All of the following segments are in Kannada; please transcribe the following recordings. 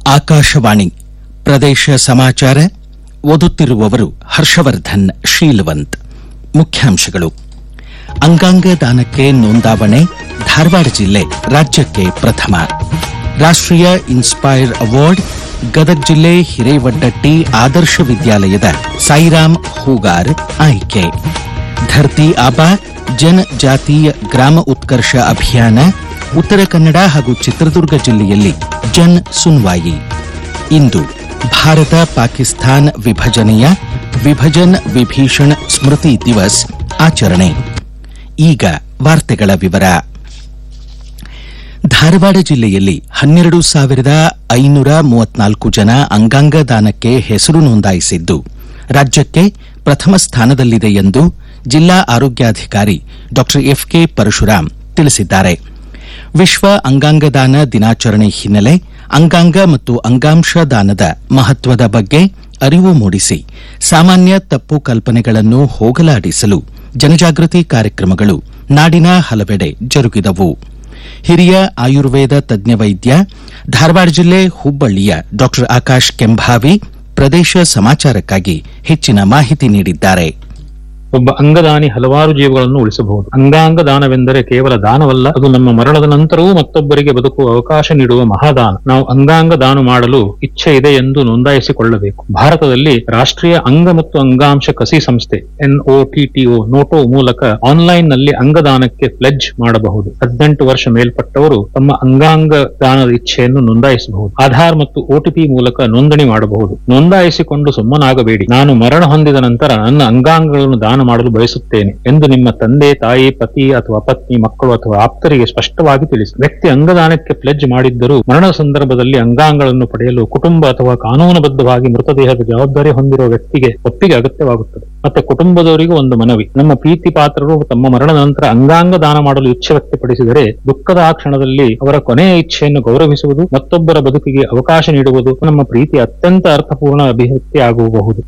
ಆಕಾಶವಾಣಿ ಪ್ರದೇಶ ಸಮಾಚಾರ ಓದುತ್ತಿರುವವರು ಹರ್ಷವರ್ಧನ್ ಶೀಲವಂತ್ ಮುಖ್ಯಾಂಶಗಳು ಅಂಗಾಂಗ ದಾನಕ್ಕೆ ನೋಂದಾವಣೆ ಧಾರವಾಡ ಜಿಲ್ಲೆ ರಾಜ್ಯಕ್ಕೆ ಪ್ರಥಮ ರಾಷ್ಟ್ರೀಯ ಇನ್ಸ್ಪೈರ್ ಅವಾರ್ಡ್ ಗದಗ ಜಿಲ್ಲೆ ಹಿರೇವಡ್ಡಟ್ಟಿ ಆದರ್ಶ ವಿದ್ಯಾಲಯದ ಸಾಯಿರಾಮ್ ಹೂಗಾರ್ ಆಯ್ಕೆ ಧರ್ತಿ ಆಬಾ ಜನಜಾತೀಯ ಗ್ರಾಮ ಉತ್ಕರ್ಷ ಅಭಿಯಾನ ಉತ್ತರ ಕನ್ನಡ ಹಾಗೂ ಚಿತ್ರದುರ್ಗ ಜಿಲ್ಲೆಯಲ್ಲಿ ಜನ್ ಸುನ್ವಾಯಿ ಇಂದು ಭಾರತ ಪಾಕಿಸ್ತಾನ್ ವಿಭಜನೆಯ ವಿಭಜನ್ ವಿಭೀಷಣ್ ಸ್ಮೃತಿ ದಿವಸ್ ಆಚರಣೆ ಈಗ ವಾರ್ತೆಗಳ ವಿವರ ಧಾರವಾಡ ಜಿಲ್ಲೆಯಲ್ಲಿ ಹನ್ನೆರಡು ಸಾವಿರದ ಐನೂರ ಮೂವತ್ನಾಲ್ಕು ಜನ ಅಂಗಾಂಗ ದಾನಕ್ಕೆ ಹೆಸರು ನೋಂದಾಯಿಸಿದ್ದು ರಾಜ್ಯಕ್ಕೆ ಪ್ರಥಮ ಸ್ಥಾನದಲ್ಲಿದೆ ಎಂದು ಜಿಲ್ಲಾ ಆರೋಗ್ಯಾಧಿಕಾರಿ ಡಾ ಎಫ್ಕೆ ಪರಶುರಾಮ್ ತಿಳಿಸಿದ್ದಾರೆ ವಿಶ್ವ ಅಂಗಾಂಗ ದಾನ ದಿನಾಚರಣೆ ಹಿನ್ನೆಲೆ ಅಂಗಾಂಗ ಮತ್ತು ಅಂಗಾಂಶ ದಾನದ ಮಹತ್ವದ ಬಗ್ಗೆ ಅರಿವು ಮೂಡಿಸಿ ಸಾಮಾನ್ಯ ತಪ್ಪು ಕಲ್ಪನೆಗಳನ್ನು ಹೋಗಲಾಡಿಸಲು ಜನಜಾಗೃತಿ ಕಾರ್ಯಕ್ರಮಗಳು ನಾಡಿನ ಹಲವೆಡೆ ಜರುಗಿದವು ಹಿರಿಯ ಆಯುರ್ವೇದ ತಜ್ಞ ವೈದ್ಯ ಧಾರವಾಡ ಜಿಲ್ಲೆ ಹುಬ್ಬಳ್ಳಿಯ ಡಾ ಆಕಾಶ್ ಕೆಂಭಾವಿ ಪ್ರದೇಶ ಸಮಾಚಾರಕ್ಕಾಗಿ ಹೆಚ್ಚಿನ ಮಾಹಿತಿ ನೀಡಿದ್ದಾರೆ ಒಬ್ಬ ಅಂಗದಾನಿ ಹಲವಾರು ಜೀವಗಳನ್ನು ಉಳಿಸಬಹುದು ಅಂಗಾಂಗ ದಾನವೆಂದರೆ ಕೇವಲ ದಾನವಲ್ಲ ಅದು ನಮ್ಮ ಮರಣದ ನಂತರವೂ ಮತ್ತೊಬ್ಬರಿಗೆ ಬದುಕುವ ಅವಕಾಶ ನೀಡುವ ಮಹಾದಾನ ನಾವು ಅಂಗಾಂಗ ದಾನ ಮಾಡಲು ಇಚ್ಛೆ ಇದೆ ಎಂದು ನೋಂದಾಯಿಸಿಕೊಳ್ಳಬೇಕು ಭಾರತದಲ್ಲಿ ರಾಷ್ಟ್ರೀಯ ಅಂಗ ಮತ್ತು ಅಂಗಾಂಶ ಕಸಿ ಸಂಸ್ಥೆ ಎನ್ಒಟಿಟಿಒ ನೋಟೋ ಮೂಲಕ ಆನ್ಲೈನ್ ನಲ್ಲಿ ಅಂಗದಾನಕ್ಕೆ ಪ್ಲೆಡ್ಜ್ ಮಾಡಬಹುದು ಹದಿನೆಂಟು ವರ್ಷ ಮೇಲ್ಪಟ್ಟವರು ತಮ್ಮ ಅಂಗಾಂಗ ದಾನದ ಇಚ್ಛೆಯನ್ನು ನೋಂದಾಯಿಸಬಹುದು ಆಧಾರ್ ಮತ್ತು ಒಟಿಪಿ ಮೂಲಕ ನೋಂದಣಿ ಮಾಡಬಹುದು ನೋಂದಾಯಿಸಿಕೊಂಡು ಸುಮ್ಮನಾಗಬೇಡಿ ನಾನು ಮರಣ ಹೊಂದಿದ ನಂತರ ನನ್ನ ಅಂಗಾಂಗಗಳನ್ನು ದಾನ ಮಾಡಲು ಬಯಸುತ್ತೇನೆ ಎಂದು ನಿಮ್ಮ ತಂದೆ ತಾಯಿ ಪತಿ ಅಥವಾ ಪತ್ನಿ ಮಕ್ಕಳು ಅಥವಾ ಆಪ್ತರಿಗೆ ಸ್ಪಷ್ಟವಾಗಿ ತಿಳಿಸಿ ವ್ಯಕ್ತಿ ಅಂಗದಾನಕ್ಕೆ ಪ್ಲೆಡ್ಜ್ ಮಾಡಿದ್ದರೂ ಮರಣದ ಸಂದರ್ಭದಲ್ಲಿ ಅಂಗಾಂಗಗಳನ್ನು ಪಡೆಯಲು ಕುಟುಂಬ ಅಥವಾ ಕಾನೂನುಬದ್ಧವಾಗಿ ಮೃತದೇಹದ ಜವಾಬ್ದಾರಿ ಹೊಂದಿರುವ ವ್ಯಕ್ತಿಗೆ ಒಪ್ಪಿಗೆ ಅಗತ್ಯವಾಗುತ್ತದೆ ಮತ್ತೆ ಕುಟುಂಬದವರಿಗೂ ಒಂದು ಮನವಿ ನಮ್ಮ ಪ್ರೀತಿ ಪಾತ್ರರು ತಮ್ಮ ಮರಣದ ನಂತರ ಅಂಗಾಂಗ ದಾನ ಮಾಡಲು ಇಚ್ಛೆ ವ್ಯಕ್ತಪಡಿಸಿದರೆ ದುಃಖದ ಆ ಕ್ಷಣದಲ್ಲಿ ಅವರ ಕೊನೆಯ ಇಚ್ಛೆಯನ್ನು ಗೌರವಿಸುವುದು ಮತ್ತೊಬ್ಬರ ಬದುಕಿಗೆ ಅವಕಾಶ ನೀಡುವುದು ನಮ್ಮ ಪ್ರೀತಿ ಅತ್ಯಂತ ಅರ್ಥಪೂರ್ಣ ಅಭಿವ್ಯಕ್ತಿ ಆಗಬಹುದು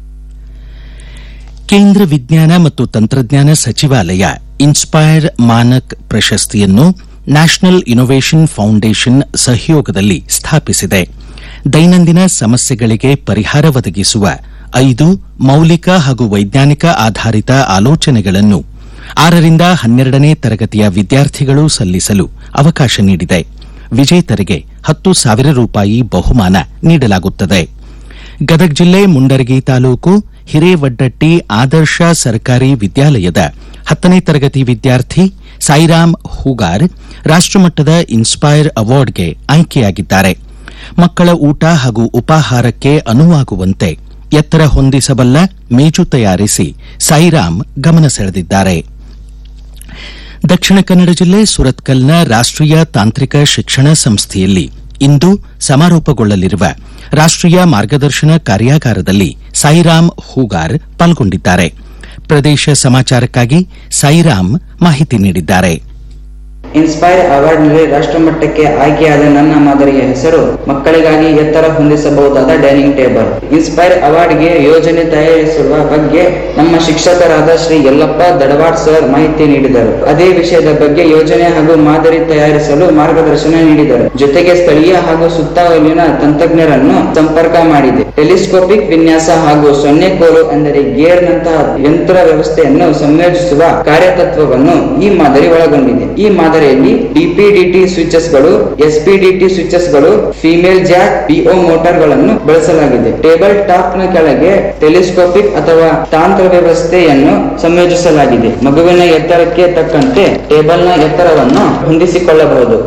ಕೇಂದ್ರ ವಿಜ್ಞಾನ ಮತ್ತು ತಂತ್ರಜ್ಞಾನ ಸಚಿವಾಲಯ ಇನ್ಸ್ಪೈರ್ ಮಾನಕ್ ಪ್ರಶಸ್ತಿಯನ್ನು ನ್ಯಾಷನಲ್ ಇನ್ನೋವೇಷನ್ ಫೌಂಡೇಶನ್ ಸಹಯೋಗದಲ್ಲಿ ಸ್ಥಾಪಿಸಿದೆ ದೈನಂದಿನ ಸಮಸ್ಯೆಗಳಿಗೆ ಪರಿಹಾರ ಒದಗಿಸುವ ಐದು ಮೌಲಿಕ ಹಾಗೂ ವೈಜ್ಞಾನಿಕ ಆಧಾರಿತ ಆಲೋಚನೆಗಳನ್ನು ಆರರಿಂದ ಹನ್ನೆರಡನೇ ತರಗತಿಯ ವಿದ್ಯಾರ್ಥಿಗಳು ಸಲ್ಲಿಸಲು ಅವಕಾಶ ನೀಡಿದೆ ವಿಜೇತರಿಗೆ ಹತ್ತು ಸಾವಿರ ರೂಪಾಯಿ ಬಹುಮಾನ ನೀಡಲಾಗುತ್ತದೆ ಗದಗ ಜಿಲ್ಲೆ ಮುಂಡರಗಿ ತಾಲೂಕು ಹಿರೇವಡ್ಡಟ್ಟಿ ಆದರ್ಶ ಸರ್ಕಾರಿ ವಿದ್ಯಾಲಯದ ಹತ್ತನೇ ತರಗತಿ ವಿದ್ಯಾರ್ಥಿ ಸಾಯಿರಾಮ್ ಹೂಗಾರ್ ರಾಷ್ಟಮಟ್ಟದ ಇನ್ಸ್ಪೈರ್ ಅವಾರ್ಡ್ಗೆ ಆಯ್ಕೆಯಾಗಿದ್ದಾರೆ ಮಕ್ಕಳ ಊಟ ಹಾಗೂ ಉಪಾಹಾರಕ್ಕೆ ಅನುವಾಗುವಂತೆ ಎತ್ತರ ಹೊಂದಿಸಬಲ್ಲ ಮೇಜು ತಯಾರಿಸಿ ಸಾಯಿರಾಮ್ ಗಮನ ಸೆಳೆದಿದ್ದಾರೆ ದಕ್ಷಿಣ ಕನ್ನಡ ಜಿಲ್ಲೆ ಸುರತ್ಕಲ್ನ ರಾಷ್ಟ್ರೀಯ ತಾಂತ್ರಿಕ ಶಿಕ್ಷಣ ಸಂಸ್ಥೆಯಲ್ಲಿ ಇಂದು ಸಮಾರೋಪಗೊಳ್ಳಲಿರುವ ರಾಷ್ಟ್ರೀಯ ಮಾರ್ಗದರ್ಶನ ಕಾರ್ಯಾಗಾರದಲ್ಲಿ ಸಾಯಿರಾಮ್ ಹೂಗಾರ್ ಪಾಲ್ಗೊಂಡಿದ್ದಾರೆ ಪ್ರದೇಶ ಸಮಾಚಾರಕ್ಕಾಗಿ ಸಾಯಿರಾಮ್ ಮಾಹಿತಿ ನೀಡಿದ್ದಾರೆ ಇನ್ಸ್ಪೈರ್ ಅವಾರ್ಡ್ನಲ್ಲಿ ರಾಷ್ಟ್ರಮಟ್ಟಕ್ಕೆ ಆಯ್ಕೆಯಾದ ನನ್ನ ಮಾದರಿಯ ಹೆಸರು ಮಕ್ಕಳಿಗಾಗಿ ಎತ್ತರ ಹೊಂದಿಸಬಹುದಾದ ಡೈನಿಂಗ್ ಟೇಬಲ್ ಇನ್ಸ್ಪೈರ್ ಅವಾರ್ಡ್ಗೆ ಯೋಜನೆ ತಯಾರಿಸುವ ಬಗ್ಗೆ ನಮ್ಮ ಶಿಕ್ಷಕರಾದ ಶ್ರೀ ಯಲ್ಲಪ್ಪ ದಡವಾಡ್ ಸರ್ ಮಾಹಿತಿ ನೀಡಿದರು ಅದೇ ವಿಷಯದ ಬಗ್ಗೆ ಯೋಜನೆ ಹಾಗೂ ಮಾದರಿ ತಯಾರಿಸಲು ಮಾರ್ಗದರ್ಶನ ನೀಡಿದರು ಜೊತೆಗೆ ಸ್ಥಳೀಯ ಹಾಗೂ ಸುತ್ತಮುತ್ತಲಿನ ತಂತ್ರಜ್ಞರನ್ನು ಸಂಪರ್ಕ ಮಾಡಿದೆ ಟೆಲಿಸ್ಕೋಪಿಕ್ ವಿನ್ಯಾಸ ಹಾಗೂ ಸೊನ್ನೆ ಕೋಲು ಅಂದರೆ ಗೇರ್ ನಂತಹ ಯಂತ್ರ ವ್ಯವಸ್ಥೆಯನ್ನು ಸಂಯೋಜಿಸುವ ಕಾರ್ಯತತ್ವವನ್ನು ಈ ಮಾದರಿ ಒಳಗೊಂಡಿದೆ ಈ ಮಾದರಿಯಲ್ಲಿ ಡಿಪಿಡಿಟಿ ಸ್ವಿಚಸ್ ಗಳು ಎಸ್ಪಿಡಿಟಿ ಸ್ವಿಚಸ್ ಗಳು ಫಿಮೇಲ್ ಜಾಕ್ ಬಿಒ ಮೋಟಾರ್ ಗಳನ್ನು ಬಳಸಲಾಗಿದೆ ಟೇಬಲ್ ಟಾಪ್ ನ ಕೆಳಗೆ ಟೆಲಿಸ್ಕೋಪಿಕ್ ಅಥವಾ ತಾಂತ್ರ ವ್ಯವಸ್ಥೆಯನ್ನು ಸಂಯೋಜಿಸಲಾಗಿದೆ ಮಗುವಿನ ಎತ್ತರಕ್ಕೆ ತಕ್ಕಂತೆ ಟೇಬಲ್ ನ ಎತ್ತರವನ್ನು ಹೊಂದಿಸಿಕೊಳ್ಳಬಹುದು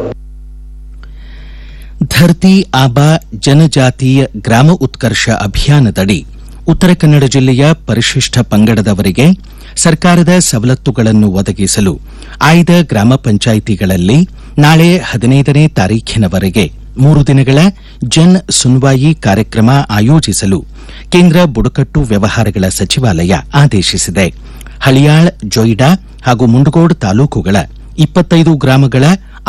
ಧರ್ತಿ ಆಬಾ ಜನಜಾತೀಯ ಗ್ರಾಮ ಉತ್ಕರ್ಷ ಅಭಿಯಾನದಡಿ ಉತ್ತರ ಕನ್ನಡ ಜಿಲ್ಲೆಯ ಪರಿಶಿಷ್ಟ ಪಂಗಡದವರಿಗೆ ಸರ್ಕಾರದ ಸವಲತ್ತುಗಳನ್ನು ಒದಗಿಸಲು ಆಯ್ದ ಗ್ರಾಮ ಪಂಚಾಯಿತಿಗಳಲ್ಲಿ ನಾಳೆ ಹದಿನೈದನೇ ತಾರೀಖಿನವರೆಗೆ ಮೂರು ದಿನಗಳ ಜನ್ ಸುನ್ವಾಯಿ ಕಾರ್ಯಕ್ರಮ ಆಯೋಜಿಸಲು ಕೇಂದ್ರ ಬುಡಕಟ್ಟು ವ್ಯವಹಾರಗಳ ಸಚಿವಾಲಯ ಆದೇಶಿಸಿದೆ ಹಳಿಯಾಳ್ ಜೊಯ್ಡಾ ಹಾಗೂ ಮುಂಡಗೋಡ್ ತಾಲೂಕುಗಳ ಇಪ್ಪತ್ತೈದು ಗ್ರಾಮಗಳ